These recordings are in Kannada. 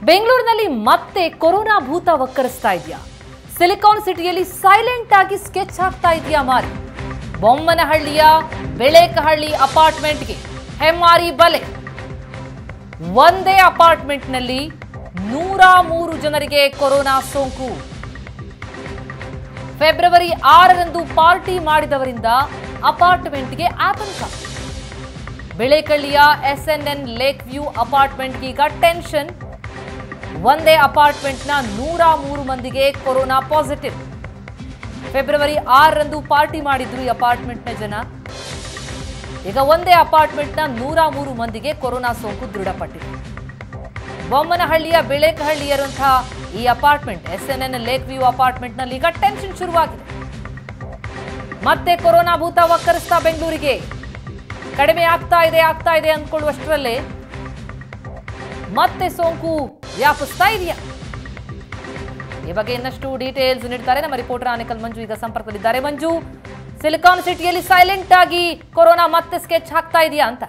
ಬೆಂಗಳೂರಿನಲ್ಲಿ ಮತ್ತೆ ಕೊರೋನಾ ಭೂತ ವಕ್ಕರಿಸ್ತಾ ಇದೆಯಾ ಸಿಲಿಕಾನ್ ಸಿಟಿಯಲ್ಲಿ ಸೈಲೆಂಟ್ ಆಗಿ ಸ್ಕೆಚ್ ಹಾಕ್ತಾ ಇದೆಯಾ ಮಾರಿ ಬೊಮ್ಮನಹಳ್ಳಿಯ ಬೆಳೇಕಹಳ್ಳಿ ಅಪಾರ್ಟ್ಮೆಂಟ್ಗೆ ಹೆಮ್ಮಾರಿ ಬಲೆ ಒಂದೇ ಅಪಾರ್ಟ್ಮೆಂಟ್ನಲ್ಲಿ ನೂರ ಮೂರು ಜನರಿಗೆ ಕೊರೋನಾ ಸೋಂಕು ಫೆಬ್ರವರಿ ಆರರಂದು ಪಾರ್ಟಿ ಮಾಡಿದವರಿಂದ ಅಪಾರ್ಟ್ಮೆಂಟ್ಗೆ ಆತಂಕ ಬೆಳೇಕಳ್ಳಿಯ ಎಸ್ಎನ್ಎನ್ ಲೇಕ್ ವ್ಯೂ ಅಪಾರ್ಟ್ಮೆಂಟ್ಗೆ ಈಗ ಟೆನ್ಷನ್ ಒಂದೇ ಅಪಾರ್ಟ್ಮೆಂಟ್ನ ನೂರ ಮೂರು ಮಂದಿಗೆ ಕೊರೋನಾ ಪಾಸಿಟಿವ್ ಫೆಬ್ರವರಿ ಆರರಂದು ಪಾರ್ಟಿ ಮಾಡಿದ್ರು ಈ ಅಪಾರ್ಟ್ಮೆಂಟ್ನ ಜನ ಈಗ ಒಂದೇ ಅಪಾರ್ಟ್ಮೆಂಟ್ನ ನೂರ ಮೂರು ಮಂದಿಗೆ ಕೊರೋನಾ ಸೋಂಕು ದೃಢಪಟ್ಟಿದೆ ಬೊಮ್ಮನಹಳ್ಳಿಯ ಬೆಳೇಕಹಳ್ಳಿಯರಂತಹ ಈ apartment S N N lake view ಅಪಾರ್ಟ್ಮೆಂಟ್ನಲ್ಲಿ ಈಗ ಟೆನ್ಷನ್ ಶುರುವಾಗಿದೆ ಮತ್ತೆ ಕೊರೋನಾ ಭೂತ ವಕ್ಕರಿಸ್ತಾ ಬೆಂಗಳೂರಿಗೆ ಕಡಿಮೆ ಆಗ್ತಾ ಇದೆ ಆಗ್ತಾ ಇದೆ ಅಂದ್ಕೊಳ್ಳುವಷ್ಟರಲ್ಲೇ ಮತ್ತೆ ಸೋಂಕು ವ್ಯಾಪಿಸ್ತಾ ಇದೆಯಾ ಈ ಬಗ್ಗೆ ಇನ್ನಷ್ಟು ಡೀಟೇಲ್ಸ್ ನೀಡ್ತಾರೆ ನಮ್ಮ ರಿಪೋರ್ಟರ್ ಆನೇಕಲ್ ಮಂಜು ಈಗ ಸಂಪರ್ಕದಲ್ಲಿದ್ದಾರೆ ಮಂಜು ಸಿಲಿಕಾನ್ ಸಿಟಿಯಲ್ಲಿ ಸೈಲೆಂಟ್ ಆಗಿ ಕೊರೋನಾ ಮತ್ತೆ ಸ್ಕೆಚ್ ಹಾಕ್ತಾ ಇದೆಯಾ ಅಂತ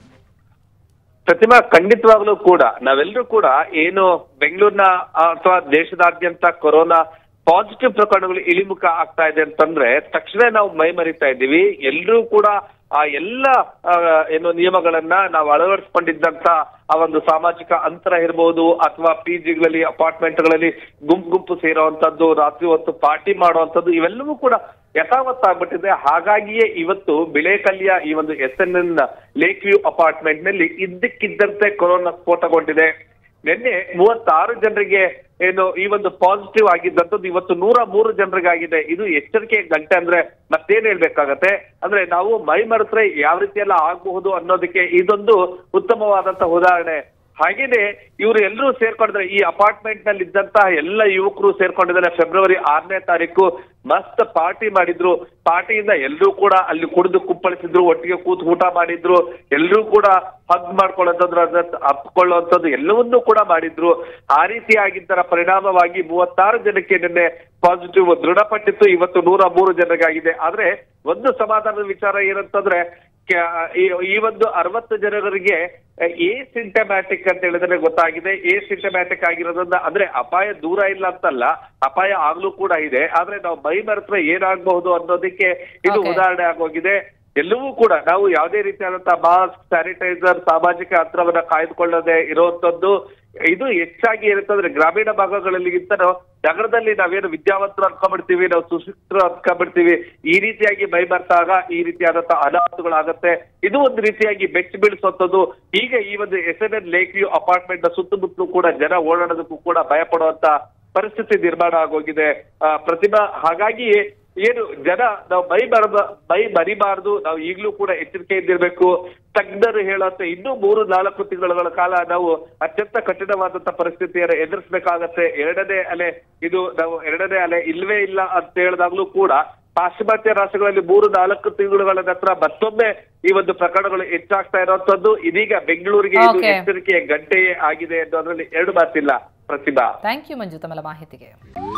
ಪ್ರತಿಮಾ ಖಂಡಿತವಾಗ್ಲೂ ಕೂಡ ನಾವೆಲ್ಲರೂ ಕೂಡ ಏನು ಬೆಂಗಳೂರಿನ ಅಥವಾ ದೇಶದಾದ್ಯಂತ ಕೊರೋನಾ ಪಾಸಿಟಿವ್ ಪ್ರಕರಣಗಳು ಇಳಿಮುಖ ಆಗ್ತಾ ಇದೆ ಅಂತಂದ್ರೆ ತಕ್ಷಣ ನಾವು ಮೈ ಮರಿತಾ ಇದ್ದೀವಿ ಎಲ್ಲರೂ ಕೂಡ ಆ ಎಲ್ಲ ಆ, ಏನು ನಿಯಮಗಳನ್ನ ನಾವು ಅಳವಡಿಸ್ಕೊಂಡಿದ್ದಂತ ಆ ಒಂದು ಸಾಮಾಜಿಕ ಅಂತರ ಇರಬಹುದು ಅಥವಾ ಪಿ ಜಿಗಳಲ್ಲಿ ಅಪಾರ್ಟ್ಮೆಂಟ್ಗಳಲ್ಲಿ ಗುಂಪು ಗುಂಪು ಸೇರುವಂತದ್ದು ರಾತ್ರಿ ಹೊತ್ತು ಪಾರ್ಟಿ ಮಾಡುವಂತದ್ದು ಇವೆಲ್ಲವೂ ಕೂಡ ಯಥಾವತ್ ಆಗ್ಬಿಟ್ಟಿದೆ ಹಾಗಾಗಿಯೇ ಇವತ್ತು ಬಿಳೇಕಲ್ಲಿಯ ಈ ಒಂದು S N N lake view apartment ನಲ್ಲಿ ಇದ್ದಕ್ಕಿದ್ದಂತೆ ಕೊರೋನಾ ಸ್ಫೋಟಗೊಂಡಿದೆ ನಿನ್ನೆ ಮೂವತ್ತಾರು ಜನರಿಗೆ ಏನು ಈ ಒಂದು ಪಾಸಿಟಿವ್ ಆಗಿದ್ದಂಥದ್ದು ಇವತ್ತು ನೂರ ಮೂರು ಜನರಿಗಾಗಿದೆ ಇದು ಎಚ್ಚರಿಕೆ ಗಂಟೆ ಅಂದ್ರೆ ಮತ್ತೇನ್ ಹೇಳ್ಬೇಕಾಗತ್ತೆ ಅಂದ್ರೆ ನಾವು ಮೈ ಮರೆತ್ರೆ ಯಾವ ರೀತಿ ಎಲ್ಲ ಆಗಬಹುದು ಅನ್ನೋದಕ್ಕೆ ಇದೊಂದು ಉತ್ತಮವಾದಂತ ಉದಾಹರಣೆ ಹಾಗೇನೆ ಇವರು ಎಲ್ಲರೂ ಸೇರ್ಕೊಂಡಿದ್ದಾರೆ ಈ ಅಪಾರ್ಟ್ಮೆಂಟ್ ನಲ್ಲಿ ಇದ್ದಂತಹ ಎಲ್ಲ ಯುವಕರು ಸೇರ್ಕೊಂಡಿದ್ದಾರೆ ಫೆಬ್ರವರಿ ಆರನೇ ತಾರೀಕು ಮಸ್ತ್ ಪಾರ್ಟಿ ಮಾಡಿದ್ರು ಪಾರ್ಟಿಯಿಂದ ಎಲ್ಲರೂ ಕೂಡ ಅಲ್ಲಿ ಕುಡಿದು ಕುಪ್ಪಳಿಸಿದ್ರು ಒಟ್ಟಿಗೆ ಕೂತು ಊಟ ಮಾಡಿದ್ರು ಎಲ್ಲರೂ ಕೂಡ ಹಗ್ ಮಾಡ್ಕೊಳ್ಳೋದ್ರ ಅಪ್ಕೊಳ್ಳುವಂಥದ್ದು ಎಲ್ಲವನ್ನೂ ಕೂಡ ಮಾಡಿದ್ರು ಆ ರೀತಿ ಆಗಿದ್ದರ ಪರಿಣಾಮವಾಗಿ ಮೂವತ್ತಾರು ಜನಕ್ಕೆ ನಿನ್ನೆ ಪಾಸಿಟಿವ್ ದೃಢಪಟ್ಟಿತ್ತು ಇವತ್ತು ನೂರ ಮೂರು ಜನರಿಗಾಗಿದೆ ಆದ್ರೆ ಒಂದು ಸಮಾಧಾನದ ವಿಚಾರ ಏನಂತಂದ್ರೆ ಕ- ಈ- ಈ ಒಂದು ಅರವತ್ತು ಜನರಿಗೆ ಎ ಸಿಂಟಮ್ಯಾಟಿಕ್ ಅಂತ ಹೇಳಿದ್ರೆ ಗೊತ್ತಾಗಿದೆ ಎ ಸಿಂಟಮ್ಯಾಟಿಕ್ ಆಗಿರೋದ್ರಿಂದ ಅಂದ್ರೆ ಅಪಾಯ ದೂರ ಇಲ್ಲ ಅಂತಲ್ಲ ಅಪಾಯ ಆಗ್ಲೂ ಕೂಡ ಇದೆ ಆದ್ರೆ ನಾವು ಮೈ ಮರೆತ್ರೆ ಏನಾಗಬಹುದು ಅನ್ನೋದಕ್ಕೆ ಇದು Okay. ಉದಾಹರಣೆ ಆಗೋಗಿದೆ ಎಲ್ಲವೂ ಕೂಡ ನಾವು ಯಾವುದೇ ರೀತಿಯಾದಂತಹ ಮಾಸ್ಕ್ ಸ್ಯಾನಿಟೈಸರ್ ಸಾಮಾಜಿಕ ಅಂತರವನ್ನ ಕಾಯ್ದುಕೊಳ್ಳದೆ ಇರುವಂತದ್ದು ಇದು ಹೆಚ್ಚಾಗಿ ಏನಂತಂದ್ರೆ ಗ್ರಾಮೀಣ ಭಾಗಗಳಲ್ಲಿಗಿಂತ ನಗರದಲ್ಲಿ ನಾವೇನು ವಿದ್ಯಾವಂತರು ಅನ್ಕೊಂಡ್ಬಿಡ್ತೀವಿ ನಾವು ಸುಶಿಕ್ಷರು ಅನ್ಕೊಂಡ್ಬಿಡ್ತೀವಿ ಈ ರೀತಿಯಾಗಿ ಮೈ ಮರೆತಾಗ ಈ ರೀತಿಯಾದಂತಹ ಅನಾಹುತಗಳಾಗತ್ತೆ ಇದು ಒಂದು ರೀತಿಯಾಗಿ ಬೆಚ್ಚ ಬೀಳಿಸುವಂತದ್ದು ಈಗ ಈ ಒಂದು S N N lake view apartment ನ ಸುತ್ತಮುತ್ತಲೂ ಕೂಡ ಜನ ಓಡಾಡೋದಕ್ಕೂ ಕೂಡ ಭಯ ಪಡುವಂತ ಪರಿಸ್ಥಿತಿ ನಿರ್ಮಾಣ ಆಗೋಗಿದೆ ಆ, ಪ್ರತಿಭಾ ಹಾಗಾಗಿ ಏನು ಜನ ನಾವು ಮೈ ಮರದ ಮೈ ಮರಿಬಾರ್ದು ನಾವು ಈಗಲೂ ಕೂಡ ಎಚ್ಚರಿಕೆಯಿಂದಿರ್ಬೇಕು ತಜ್ಞರು ಹೇಳುವಂತೆ ಇನ್ನೂ ಮೂರು ನಾಲ್ಕು ತಿಂಗಳ ಕಾಲ ನಾವು ಅತ್ಯಂತ ಕಠಿಣವಾದಂತ ಪರಿಸ್ಥಿತಿಯನ್ನು ಎದುರಿಸಬೇಕಾಗತ್ತೆ ಎರಡನೇ ಅಲೆ ಇದು ನಾವು ಎರಡನೇ ಅಲೆ ಇಲ್ವೇ ಇಲ್ಲ ಅಂತ ಹೇಳಿದಾಗ್ಲೂ ಕೂಡ ಪಾಶ್ಚಿಮಾತ್ಯ ರಾಷ್ಟ್ರಗಳಲ್ಲಿ ಮೂರು ನಾಲ್ಕು ತಿಂಗಳುಗಳ ನಂತರ ಮತ್ತೊಮ್ಮೆ ಈ ಒಂದು ಪ್ರಕರಣಗಳು ಹೆಚ್ಚಾಗ್ತಾ ಇರುವಂತದ್ದು ಇದೀಗ ಬೆಂಗಳೂರಿಗೆ ಇದು Okay. ಎಚ್ಚರಿಕೆಯ ಗಂಟೆಯೇ ಆಗಿದೆ ಅನ್ನೋದ್ರಲ್ಲಿ ಎರಡು ಮಾತಿಲ್ಲ ಪ್ರತಿಭಾ ಥ್ಯಾಂಕ್ ಯು ಮಂಜು ತಮ್ಮೆಲ್ಲ ಮಾಹಿತಿಗೆ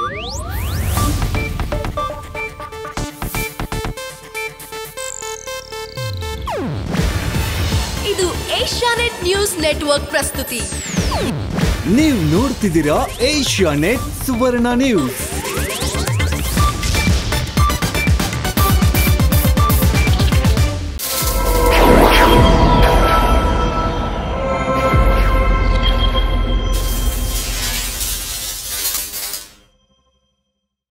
ಇದು ಏಷ್ಯಾನೆಟ್ ನ್ಯೂಸ್ ನೆಟ್ವರ್ಕ್ ಪ್ರಸ್ತುತಿ ನೀವು ನೋಡ್ತಿದ್ದೀರಾ ಏಷ್ಯಾ ನೆಟ್ ಸುವರ್ಣ ನ್ಯೂಸ್